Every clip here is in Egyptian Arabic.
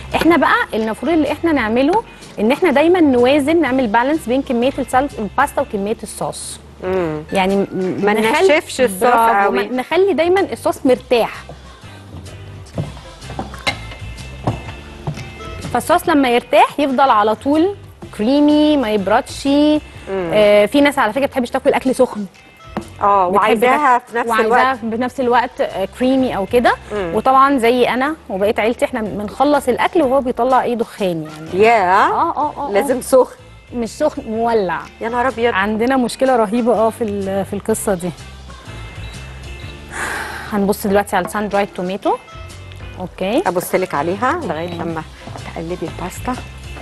احنا بقى المفروض اللي احنا نعمله ان احنا دايما نوازن نعمل بالانس بين كميه السلف الباستا وكميه الصوص مم. يعني م- ما نخلي- ننشفش الصوص برافو، قوي. ما- نخلي دايما الصوص مرتاح فالصوص لما يرتاح يفضل على طول كريمي ما يبردش آه في ناس على فكره بتحبش تاكل الاكل سخن اه بتحب وعايزاها تاكل- في نفس وعايزاها الوقت بنفس الوقت آه، كريمي او كده مم. وطبعا زي انا وبقيه عيلتي احنا بنخلص الاكل وهو بيطلع ايه دخان يعني يا اه اه اه لازم سخن آه. مش سخن مولع يا نهار ابيض عندنا مشكله رهيبه اه في ال- في القصه دي هنبص دلوقتي على السان درايد توميتو اوكي ابص لك عليها لغايه لما تقلبي الباستا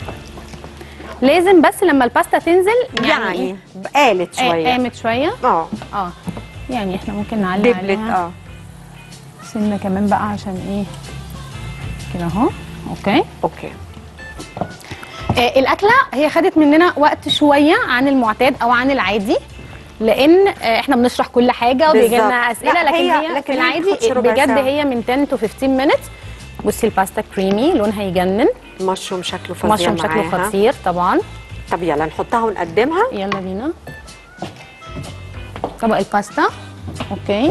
لازم بس لما الباستا تنزل يعني, يعني قالت إيه؟ آه، شويه قامت شويه اه اه يعني احنا ممكن نعلي دبلت عليها اه سنه كمان بقى عشان ايه كده اهو اوكي اوكي آه الاكله هي خدت مننا وقت شويه عن المعتاد او عن العادي لان آه احنا بنشرح كل حاجه وبيجي لنا بالظبط. اسئله لا، لكن هي- هي, لكن في هي العادي بتاخدش ربع بجد ساعة. هي من 10 تو 15 minutes بصي الباستا كريمي لونها يجنن المشروم شكله فظيع مشروم شكله معاها. خطير طبعا طب يلا نحطها ونقدمها يلا بينا طبق الباستا اوكي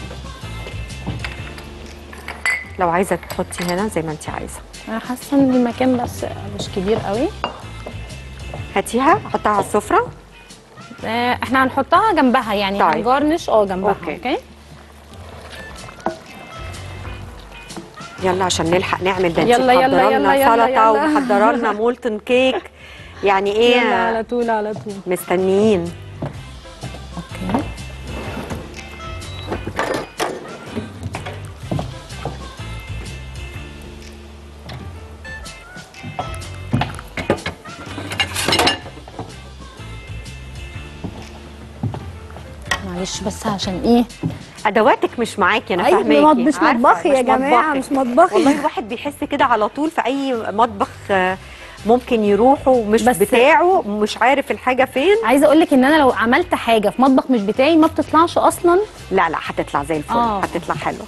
لو عايزه تحطي هنا زي ما انت عايزه انا حاسه ان المكان بس مش كبير قوي هاتيها حطها على السفره آه، احنا هنحطها جنبها يعني طيب. هنجارنش اه جنبها أوكي. اوكي, أوكي. يلا عشان نلحق نعمل ده انت يلا، يلا، محضره يلا، لنا يلا، سلطه يلا. ومحضره لنا مولتن كيك يعني يلا ايه على طول على طول مستنيين اوكي معلش بس عشان ايه ادواتك مش معاكي انا أيوة، فاهماكي مط- مش عارفة، مطبخي يا مش جماعة، مطبخك. مش مطبخي. والله الواحد بيحس كده على طول في اي مطبخ آه، ممكن يروحه ومش بس- بتاعه مش عارف الحاجه فين عايزه اقول لك ان انا لو عملت حاجه في مطبخ مش بتاعي ما بتطلعش اصلا لا لا هتطلع زي الفل آه. هتطلع حلوه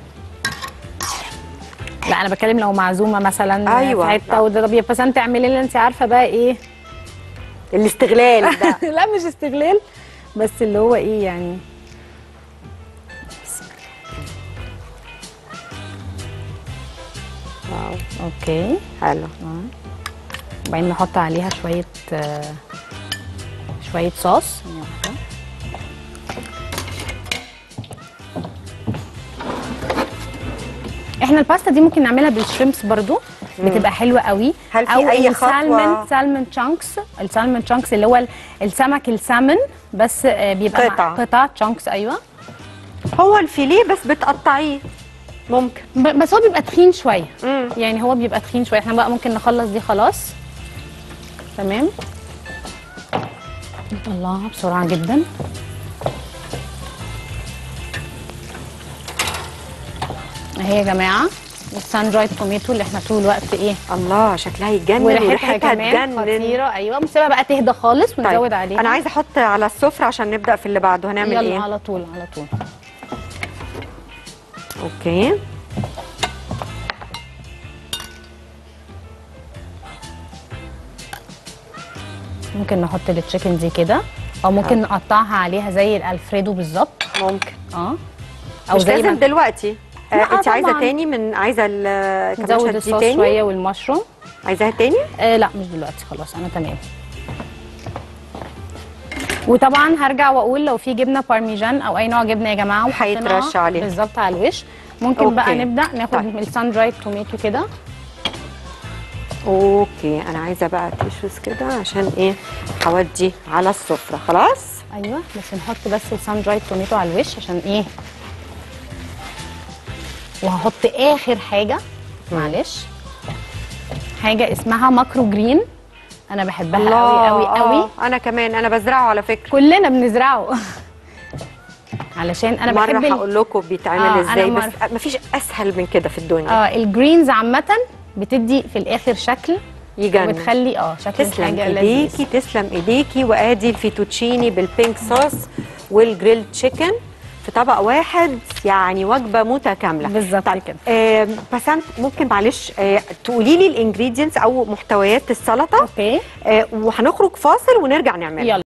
لا انا بتكلم لو معزومه مثلا أيوة. في حته وده طب بس انت اعملي اللي انت عارفه بقى ايه الاستغلال ده لا مش استغلال بس اللي هو ايه يعني واو اوكي حلو وبعدين نحط عليها شويه آه، شويه صوص ثانية واحدة. احنا الباستا دي ممكن نعملها بالشريمبس برضو بتبقى حلوه قوي هل في او أي السالمون خطوة؟ سالمون تشانكس السالمون تشانكس اللي هو ال- السمك السالمون بس آه، بيبقى مع- قطع. قطع تشانكس ايوه هو الفيليه بس بتقطعيه ممكن ب- بس هو بيبقى تخين شويه مم. يعني هو بيبقى تخين شويه احنا بقى ممكن نخلص دي خلاص تمام نطلعها بسرعه جدا اهي يا جماعه السان درايد توميتو اللي احنا طول الوقت ايه الله شكلها يتجنن وريحتها كمان تجنن خطيره ايوه بنسيبها بقى تهدى خالص ونزود عليها انا عايزه احط على السفره عشان نبدا في اللي بعده هنعمل يلا ايه على طول على طول اوكي ممكن نحط التشيكن دي كده او ممكن نقطعها عليها زي الالفريدو بالظبط ممكن اه او مش زي لازم ما دلوقتي آه لا، انت عايزه طبعاً. تاني من عايزه نزود الكابتشا دي الصوص تاني شويه والمشروم عايزاها تاني آه لا مش دلوقتي خلاص انا تمام وطبعا هرجع واقول لو في جبنه بارميجان او اي نوع جبنه يا جماعه وحطيناها هيترش عليها. بالظبط على الوش ممكن أوكي. بقى نبدا ناخد طيب. من السان درايد توميتو كده اوكي انا عايزه بقى تيشوز كده عشان ايه هودي على السفره خلاص ايوه بس نحط بس السان درايد توميتو على الوش عشان ايه وهحط اخر حاجه معلش حاجه اسمها ماكرو جرين انا بحبها قوي قوي قوي آه، انا كمان انا بزرعه على فكره كلنا بنزرعه علشان انا بحب مره ال- هقول لكم بيتعمل آه، أنا ازاي مرة- بس مفيش اسهل من كده في الدنيا اه الجرينز عامه بتدي في الاخر شكل يجنن وبتخلي اه شكل تسلم الحاجه ايديكي لذيذ تسلم ايديكي وادي الفيتوتشيني بالبينك صوص والجريل تشيكن في في طبق واحد يعني وجبه متكامله بالظبط كده آه بسنت ممكن معلش آه تقولي لي الانجريدينتس او محتويات السلطه اوكي آه وهنخرج فاصل ونرجع نعملها يلا